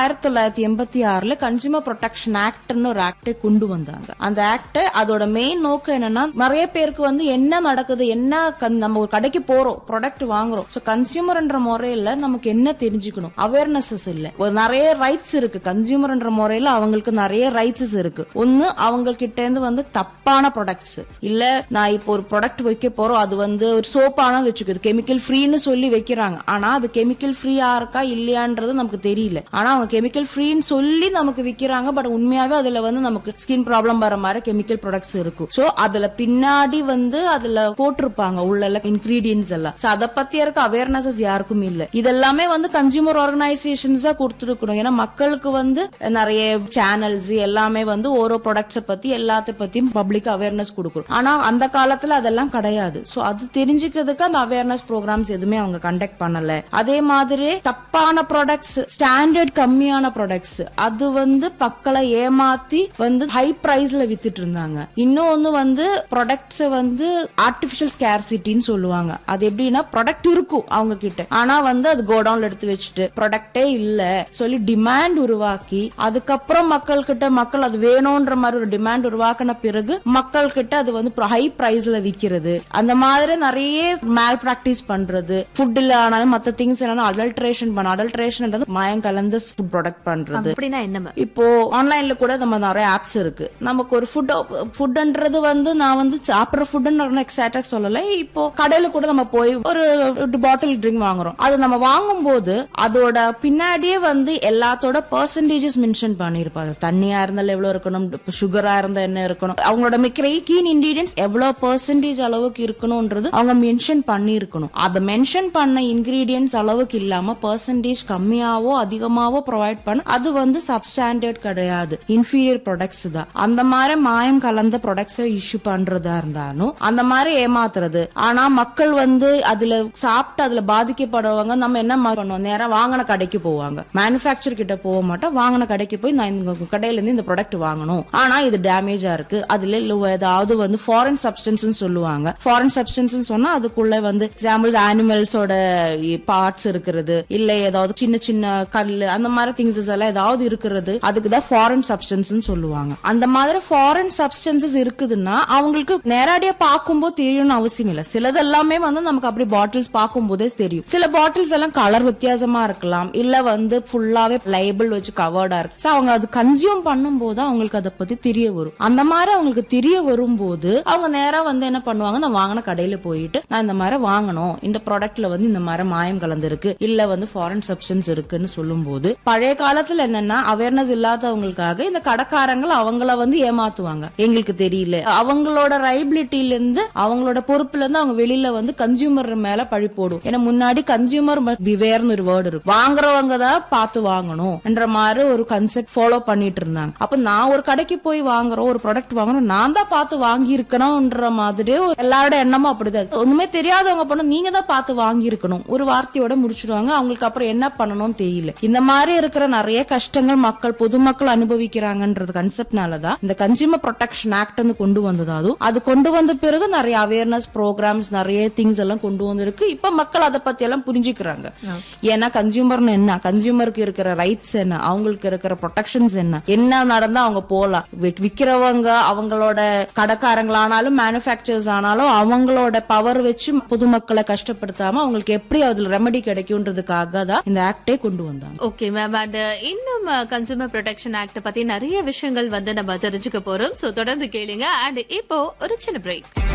ஆயிரத்தி தொள்ளாயிரத்தி எண்பத்தி ஆறுல கன்சியூமர் ப்ரொடெக்ஷன் ஆக்ட்னு ஒரு ஆக்டை கொண்டு வந்தாங்க அந்த ஆக்ட் அதோட மெயின் நோக்கம் என்னன்னா நிறைய பேருக்கு வந்து என்ன நடக்குது என்ன கன்- நம்ம ஒரு கடைக்கு போறோம் ப்ராடக்ட் வாங்குறோம் ஸோ கன்சியூமர்ன்ற முறையில நமக்கு என்ன தெரிஞ்சுக்கணும் அவேர்னஸஸ் இல்ல ஒரு நிறைய ரைட்ஸ் இருக்கு கன்சியூமர்ன்ற முறையில அவங்களுக்கு நிறைய ரைட்ஸஸ் இருக்கு ஒன்னு அவங்க கிட்ட இருந்து வந்து தப்பான ப்ராடக்ட்ஸ் இல்ல நான் இப்போ ஒரு ப்ராடக்ட் வைக்க போறோம் அது வந்து ஒரு சோப்பான வச்சுக்குது கெமிக்கல் ஃப்ரீன்னு சொல்லி வைக்கிறாங்க ஆனா அது கெமிக்கல் ஃப்ரீயா இருக்கா இல்லையான்றது நமக்கு தெரியல ஆனா அவங்க கெமிக்கல் ஃப்ரீன்னு சொல்லி நமக்கு விக்கிறாங்க பட் உண்மையாவே அதுல வந்து நமக்கு ஸ்கின் ப்ராப்ளம் வர மாதிரி கெமிக்கல் ப்ராடக்ட்ஸ் இருக்கும் சோ அதுல பின்னாடி வந்து அதுல போட்டிருப்பாங்க உள்ள இன்கிரீடியன்ஸ் எல்லாம் சோ அதை பத்தி இருக்க அவேர்னஸஸ் யாருக்கும் இல்ல இதெல்லாமே வந்து கன்சியூமர் ஆர்கனைசேஷன்ஸ் தான் கொடுத்துருக்கணும் ஏன்னா மக்களுக்கு வந்து நிறைய சேனல்ஸ் எல்லாமே வந்து ஒரு ப்ராடக்ட்ஸை பத்தி எல்லாத்த பத்தியும் பப்ளிக் அவேர்னஸ் கொடுக்கணும் ஆனா அந்த காலத்துல அதெல்லாம் கிடையாது சோ அது தெரிஞ்சுக்கிறதுக்கு அந்த அவேர்னஸ் ப்ரோக்ராம்ஸ் எதுவுமே அவங்க கண்டக்ட் பண்ணல அதே மாதிரி தப்பான ப்ராடக்ட்ஸ் ஸ்டாண்டர்ட் கம்மியான ப்ராடக்ட்ஸ் அது வந்து மக்களை ஏமாத்தி வந்து ஹை பிரைஸ்ல வித்துட்டு இருந்தாங்க இன்னொன்னு வந்து ப்ராடக்ட்ஸ் வந்து ஆர்டிபிஷியல் ஸ்கேர்சிட்டின்னு சொல்லுவாங்க அது எப்படின்னா ப்ராடக்ட் இருக்கும் அவங்க கிட்ட ஆனா வந்து அது கோடவுன்ல எடுத்து வச்சுட்டு ப்ராடக்டே இல்ல சொல்லி டிமாண்ட் உருவாக்கி அதுக்கப்புறம் மக்கள் கிட்ட மக்கள் அது வேணும்ன்ற மாதிரி ஒரு டிமாண்ட் உருவாக்கின பிறகு மக்கள் கிட்ட அது வந்து ஹை பிரைஸ்ல விக்கிறது அந்த மாதிரி நிறைய மேல் பிராக்டிஸ் பண்றது ஃபுட்ல ஆனாலும் மத்த திங்ஸ் என்னன்னா அடல்ட்ரேஷன் பண்ண அடல்ட்ரேஷன் மயம் கலந்த ஃபுட் ப்ராடக்ட் பண்றது அப்படின்னா என்ன மேம் இப்போ ஆன்லைன்ல கூட நம்ம நிறைய ஆப்ஸ் இருக்கு நமக்கு ஒரு ஃபுட் ஃபுட்ன்றது வந்து நான் வந்து சாப்பிடுற ஃபுட்னு எக்ஸாக்டா சொல்லல இப்போ கடையில கூட நம்ம போய் ஒரு பாட்டில் ட்ரிங்க் வாங்குறோம் அது நம்ம வாங்கும்போது அதோட பின்னாடியே வந்து எல்லாத்தோட பர்சன்டேஜஸ் மென்ஷன் பண்ணிருப்பாங்க தண்ணியா இருந்தாலும் எவ்வளவு இருக்கணும் சுகரா இருந்தா என்ன இருக்கணும் அவங்களோட மிக்கிற கீன் இன்கிரீடியன்ஸ் எவ்வளவு பர்சன்டேஜ் அளவுக்கு இருக்கணும்ன்றது அவங்க மென்ஷன் பண்ணிருக்கணும் அதை மென்ஷன் பண்ண இன்கிரீடியன்ஸ் அளவுக்கு இல்லாம பர்சன்டேஜ் கம்மியாவோ அதிகமாவோ ப்ரொவைட் பண்ண அது வந்து சப்ஸ்டாண்டர்ட் கிடையாது இன்ஃபீரியர் ப்ராடக்ட்ஸ் தான் அந்த மாதிரி மாயம் கலந்த ப்ராடக்ட்ஸ் இஷ்யூ பண்றதா இருந்தாலும் அந்த மாதிரி ஏமாத்துறது ஆனா மக்கள் வந்து அதுல சாப்பிட்டு அதுல பாதிக்கப்படுறவங்க நம்ம என்ன மாதிரி பண்ணுவோம் நேரா வாங்கின கடைக்கு போவாங்க மேனுஃபேக்சர் கிட்ட போக மாட்டோம் வாங்கின கடைக்கு போய் நான் இந்த கடையில இருந்து இந்த ப்ராடக்ட் வாங்கணும் ஆனா இது டேமேஜா இருக்கு அதுல இல்ல ஏதாவது வந்து ஃபாரின் சப்ஸ்டன்ஸ் சொல்லுவாங்க ஃபாரின் சப்ஸ்டன்ஸ் சொன்னா அதுக்குள்ள வந்து எக்ஸாம்பிள் அனிமல்ஸோட பார்ட்ஸ் இருக்கிறது இல்ல ஏதாவது சின்ன சின்ன கல் அந்த மாதிரி திங்ஸஸ் எல்லாம் ஏதாவது இருக்கிறது அதுக்கு தான் ஃபாரின் சப்ஸ்டன்ஸ் சொல்லுவாங்க அந்த மாதிரி ஃபாரின் சப்ஸ்டன்சஸ் இருக்குதுன்னா அவங்களுக்கு நேரடியா பார்க்கும்போது தெரியணும்னு அவசியம் இல்ல சிலது எல்லாமே வந்து நமக்கு அப்படி பாட்டில்ஸ் பார்க்கும்போதே தெரியும் சில பாட்டில்ஸ் எல்லாம் கலர் வித்தியாசமா இருக்கலாம் இல்ல வந்து ஃபுல்லாவே லைபிள் வச்சு கவர்டா இருக்கு So அவங்க அது கன்சியூம் பண்ணும்போது அவங்களுக்கு அதை பத்தி தெரிய வரும் அந்த மாதிரி அவங்களுக்கு தெரிய வரும்போது அவங்க நேரா வந்து என்ன பண்ணுவாங்க நான் வாங்கின கடையில போயிட்டு நான் இந்த மாதிரி வாங்கணும் இந்த ப்ராடக்ட்ல வந்து இந்த மாதிரி மாயம் கலந்துருக்கு இல்ல வந்து ஃபாரின் சப்ஸ்டன்ஸ் இருக்குன்னு சொல்லும்போது பழைய காலத்துல என்னன்னா அவேர்னஸ் இல்லாதவங்களுக்காக இந்த கடைக்காரங்கள் அவங்கள வந்து ஏமாத்துவாங்க எங்களுக்கு தெரியல அவங்களோட ரைபிலிட்டில இருந்து அவங்களோட பொறுப்புல இருந்து அவங்க வெளியில வந்து கன்சியூமர் மேல பழி போடும் ஏன்னா முன்னாடி கன்சியூமர் பிவேர்னு ஒரு வேர்டு இருக்கு வாங்குறவங்க தான் பார்த்து வாங்கணும் என்ற மாதிரி ஒரு கன்செப்ட் ஃபாலோ பண்ணிட்டு இருந்தாங்க அப்ப நான் ஒரு கடைக்கு போய் வாங்குறோம் ஒரு ப்ராடக்ட் வாங்குறோம் நான் தான் பார்த்து வாங்கி இருக்கணும்ன்ற மாதிரி ஒரு எல்லாரோட எண்ணமும் அப்படிதான் இருக்கு. ஒண்ணுமே தெரியாதவங்க பண்ண நீங்க தான் பார்த்து வாங்கி இருக்கணும் ஒரு வார்த்தையோட முடிச்சிடுவாங்க அவங்களுக்கு அப்புறம் என்ன பண்ணணும்னு தெரியல இந்த மாதிரி இருக்கிற நிறைய கஷ்டங்கள் மக்கள் பொதுமக்கள் அனுபவிக்கிறாங்கன்றது கன்செப்ட்னால தான் இந்த கன்சியூமர் ப்ரொடெக்ஷன் ஆக்ட் வந்து கொண்டு வந்தது அதுவும் அது கொண்டு வந்த பிறகு நிறைய அவேர்னஸ் ப்ரோக்ராம்ஸ் நிறைய திங்ஸ் எல்லாம் கொண்டு வந்திருக்கு இப்ப மக்கள் அதை பத்தி எல்லாம் புரிஞ்சுக்கிறாங்க ஏன்னா கன்சியூமர்னு என்ன கன்சியூமருக்கு இருக்கிற ரைட்ஸ் என்ன அவங்களுக்கு இருக்கிற ப்ரொடெக்ஷன்ஸ் என்ன என்ன நடந்தா அவங்க போலாம் வி- விக்கிறவங்க அவங்களோட கடைக்காரங்களானாலும் மேனுஃபேக்சர்ஸ் ஆனாலும் அவங்களோட பவர் வச்சு பொதுமக்களை கஷ்டப்படுத்தாம அவங்களுக்கு எப்படி அதுல ரெமெடி கிடைக்கும்ன்றதுக்காக தான் இந்த ஆக்டே கொண்டு வந்தாங்க ஓகே மேம் அண்ட் இன்னும் கன்சூமர் ப்ரொடெக்ஷன் ஆக்ட் பத்தி நிறைய விஷயங்கள் வந்து நம்ம தெரிஞ்சுக்க போறோம் சோ தொடர்ந்து கேளுங்க அண்ட் இப்போ ஒரு சின்ன பிரேக்